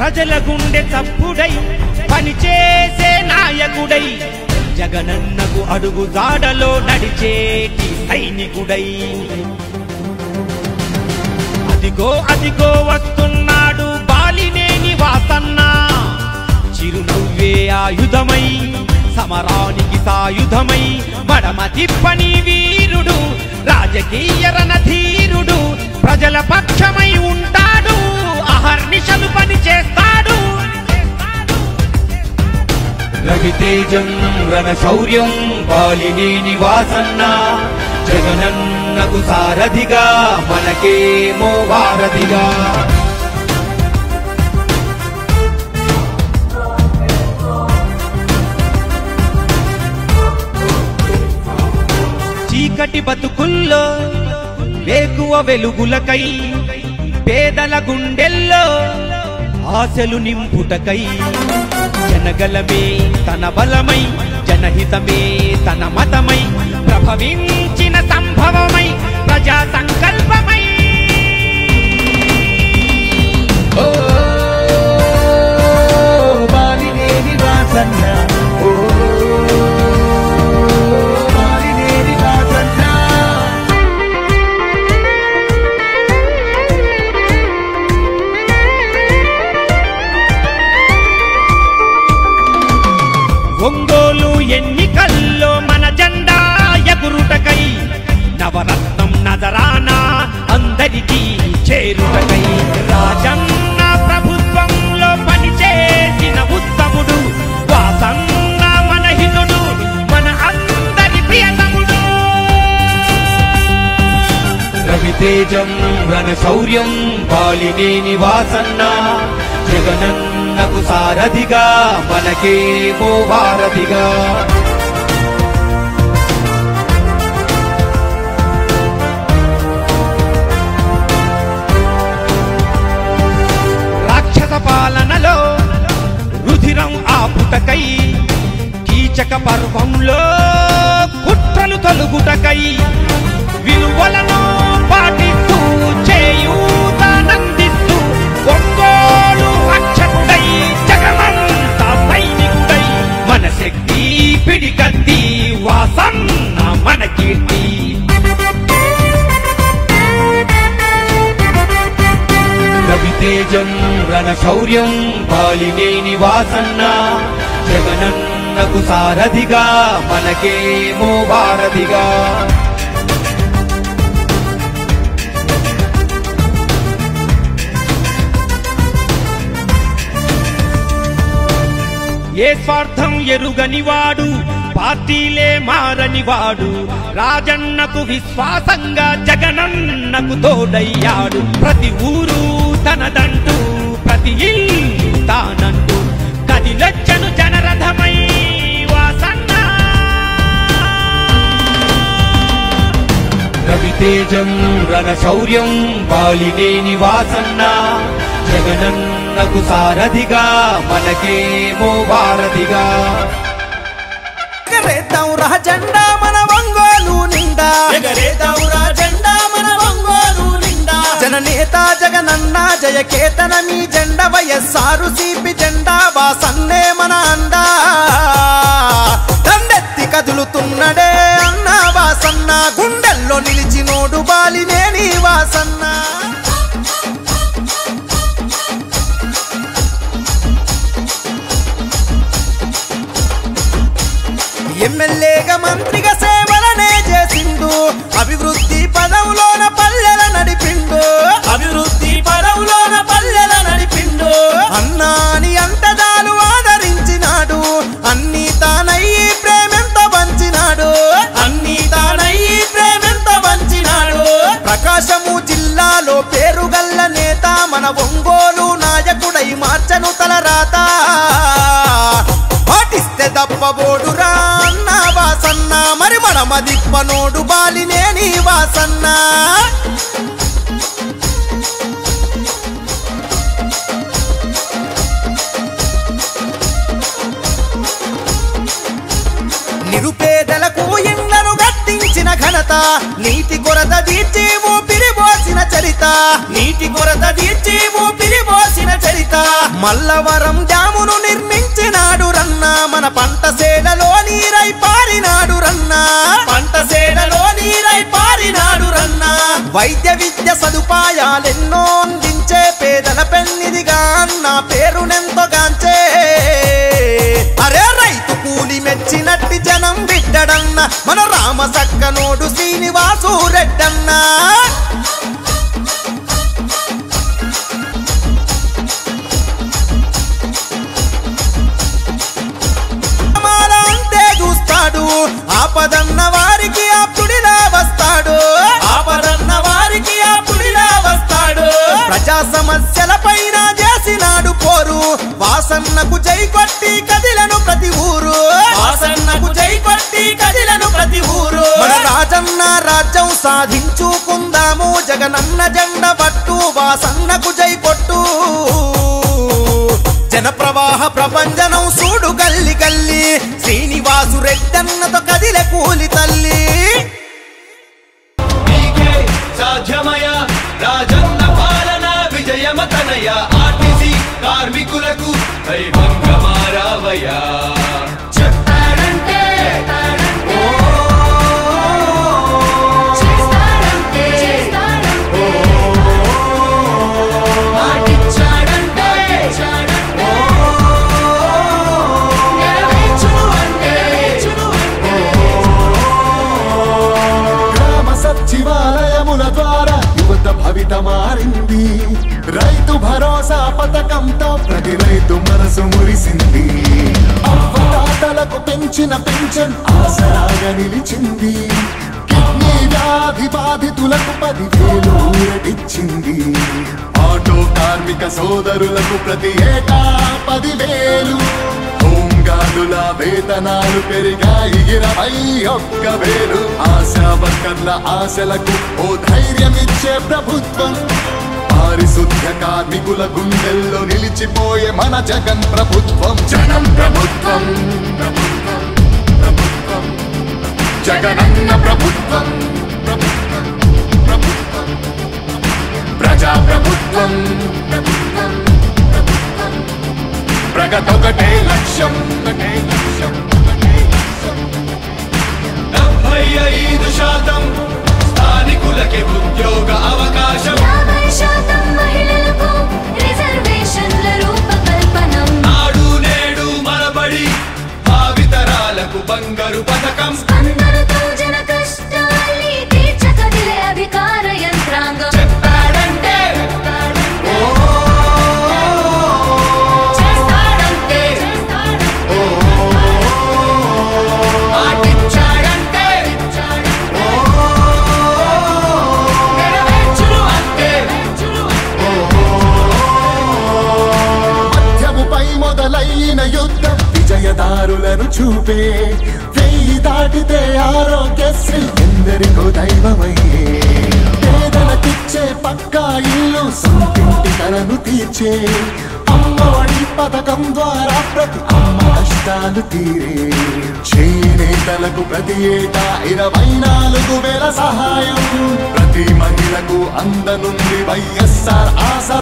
ప్రజల గుండె చప్పుడై పనిచేసే నాయకుడై జగనన్నకు అడుగు జాడలో నడిచేటి సైనికుడై అదిగో అదిగో వస్తున్నాడు బాలినేని వాసన్న చిరునవ్వే ఆయుధమై సమరానికి సాయుధమై మడమ తిప్పని వీరుడు రాజకీయ రణధీరుడు ప్రజల పక్షమై ఉంటాడు అహర్నిశలు పని చేస్తాడు రవితేజం రణశౌర్యం బాలినేని వాసన్న జగనన్నకు సారథిగా మనకేమో వారధిగా చీకటి బతుకుల్లో వేకువ వెలుగులకై పేదల గుండెల్లో ఆశలు నింపుటకై జనగలమే తన బలమై జనహితమే తన మతమై ప్రభవించిన సంభవమై ప్రజా సంకల్పమై ఓ బాలినేని వాసన్న ఓ బాలినేని వాసన్న ఒంగోలు ఎన్నికల్లో మన జెండా ఎగురుటకై నవరత్నం నజరానా అందరికీ చేరుటకై రాజన్న ప్రభుత్వంలో పనిచేసిన ఉత్తముడు వాసన్న మన హితుడు మన అందరి ప్రియతముడు రవితేజం రణశౌర్యం బాలినేని వాసన్న జగనన్నకు సారథిగా మనకేమో వారధిగా రాక్షస పాలనలో రుధిరం ఆపుటకై కీచక పర్వంలో కుట్రలు తొలుగుటకై విలువలను పాటిస్తూ చేయూతానందిస్తూ ఒంగోలు రక్షకుడై జగమంత సైనికుడై మన శక్తి పిడికత్తి వాసన్న మన కీర్తి రవితేజం రణశౌర్యం బాలినేని వాసన్న జగనన్నకు సారథిగా మనకేమో వారధిగా ఏ స్వార్థం ఎరుగనివాడు పార్టీలే మారనివాడు రాజన్నకు విశ్వాసంగా జగనన్నకు తోడయ్యాడు ప్రతి ఊరు తనదంటూ ప్రతి ఇల్లు తానంటూ కదిలొచ్చను జనరథమై వాసన్న రవితేజం రణశౌర్యం బాలినేని వాసన్న జగనన్నకు సారథిగా మనకేమో వారధిగా ఎగరేద్దాం రా జెండా మన ఒంగోలు నిండా ఎగరేద్దాం రా జెండా మన ఒంగోలు నిండా జననేత జగనన్న జయకేతన మీ జెండ వయస్సారు సిపి జెండా వాసన్నే మన అండా దండెత్తి కదులుతున్నడే అన్న వాసన్న గుండెల్లో నిలిచినోడు బాలినేని వాసన్న ఎమ్మెల్యేగా మంత్రిగా సేవలనే చేసిండు అభివృద్ధి పదవులోన పల్లెల నడిపిండు అభివృద్ధి పదవులోన పల్లెల నడిపిండు అన్నాని అంటదాలు ఆదరించినాడు అన్ని తానయ్యి ప్రేమెంత పంచినాడు అన్ని తానయ్యి ప్రేమెంత పంచినాడు ప్రకాశము జిల్లాలో పేరుగల్ల నేత మన ఒంగోలు నాయకుడై మార్చను తల రాత పాటిస్తే దప్పబోడురా అన్న వాసన్న మరి మన మదిప్పనోడు బాలినేని వాసన్న నిరుపేదలకు ఇండ్లను గట్టించిన ఘనత నీటి కొరత తీర్చి ఊపిరి పోసిన చరిత నీటి కొరత తీర్చి ఊపిరి పోసిన చరిత మల్లవరం డ్యామును నిర్మించినాడు రన్న మన పంట సేలలో నీరై పారినాడు రన్న పంట సేలలో నీరై పారినాడు రన్న వైద్య విద్య సదుపాయాలెన్నో అందించే పేదల పెన్నిదిగా అన్న పేరునెంతో గాంచే అరే రైతు కూలి మెచ్చినట్టి జనం బిడ్డడన్న మన రామ సక్కనోడు శ్రీనివాసు రెడ్డన్నా మాల అంటే చూస్తాడు ఆపదన్న వారికి ఆప్తుడిలా వస్తాడు ఆపదన్న వారికి ఆప్తుడిలా వస్తాడు ప్రజా సమస్యల పైన చేసినాడు పోరు వాసన్నకు జై కొట్టి కదిలను ప్రతి ఊరు వాసన్నకు జై కొట్టి కదిలను ప్రతి ఊరు మన రాజన్న రాజ్యం సాధించుకుందాము జగనన్న జెండ పట్టు వాసన్నకు జై కొట్టు జన ప్రవాహ ప్రపంచనం సూడు గల్లి గల్లి శ్రీనివాసు రెడ్డన్నతో కదిలే కూలి తల్లి నీకే సాధ్యమయ రాజన్న పాలన విజయమతనయ ఆర్టీసీ కార్మికులకు దైవంగమారావయ్యా చెప్పాడంటే చేస్తాడంటే చేస్తాడంటే మాటిచ్చాడంటే నెరవేర్చును అంటే గ్రామ సచివాలయముల ద్వారా యువత భవిత మారింది రైతు భరోసా పథకంతో ప్రతి రైతు మనసు మురిసింది అవ్వదాతలకు పెంచిన పెన్షన్ ఆసరాగా నిలిచింది కిడ్నీ వ్యాధి బాధితులకు పదివేలు ఊరటిచ్చింది ఆటో కార్మిక సోదరులకు ప్రతి ఏటా పదివేలు హోంగార్డుల వేతనాలు పెరిగాయి ఇరవై ఒక్క వేలు ఆశా వర్కర్ల ఆశలకు ఓ ధైర్యమిచ్చే ప్రభుత్వం పారిశుద్ధ్య కార్మికుల గుండెల్లో నిలిచిపోయే మన జగన్ ప్రభుత్వం జనం ప్రభుత్వం ప్రభుత్వం ప్రభుత్వం జగనన్న ప్రభుత్వం ప్రభుత్వం ప్రభుత్వం ప్రజా ప్రభుత్వం ప్రభుత్వం ప్రభుత్వం ప్రగతొకటే లక్ష్యం ఒకటే లక్ష్యం ఒకటే లక్ష్యం డెబ్బై ఐదు శాతం స్థానికులకి ఉద్యోగ అవకాశం యాభై శాతం మహిళలకు రిజర్వేషన్ల రూపకల్పనం నాడు నేడు మనబడి భావితరాలకు బంగారు పథకం అందరితో జన కష్టాల్ని తీర్చకదిలే అధికార యంత్రాంగం చెప్పాడంటే చేస్తాడంటే మాటిచ్చాడంటే నెరవేర్చును అంటే మధ్యముపై మొదలైన యుద్ధం విజయదారులను చూపే వెయ్యి దాటితే ఆరోగ్యశ్రీ ఎందరికో దైవమయ్యే పేదలకిచ్చే పక్కా ఇల్లు సొంతింటి కలను తీర్చే అమ్మఒడి పథకం ద్వారా ప్రతి అమ్మ కష్టాలు తీరే చేనేతలకు ప్రతి ఏటా ఇరవై నాలుగు వేల సహాయం ప్రతి మహిళకు అందనుంది వైఎస్ఆర్ ఆశ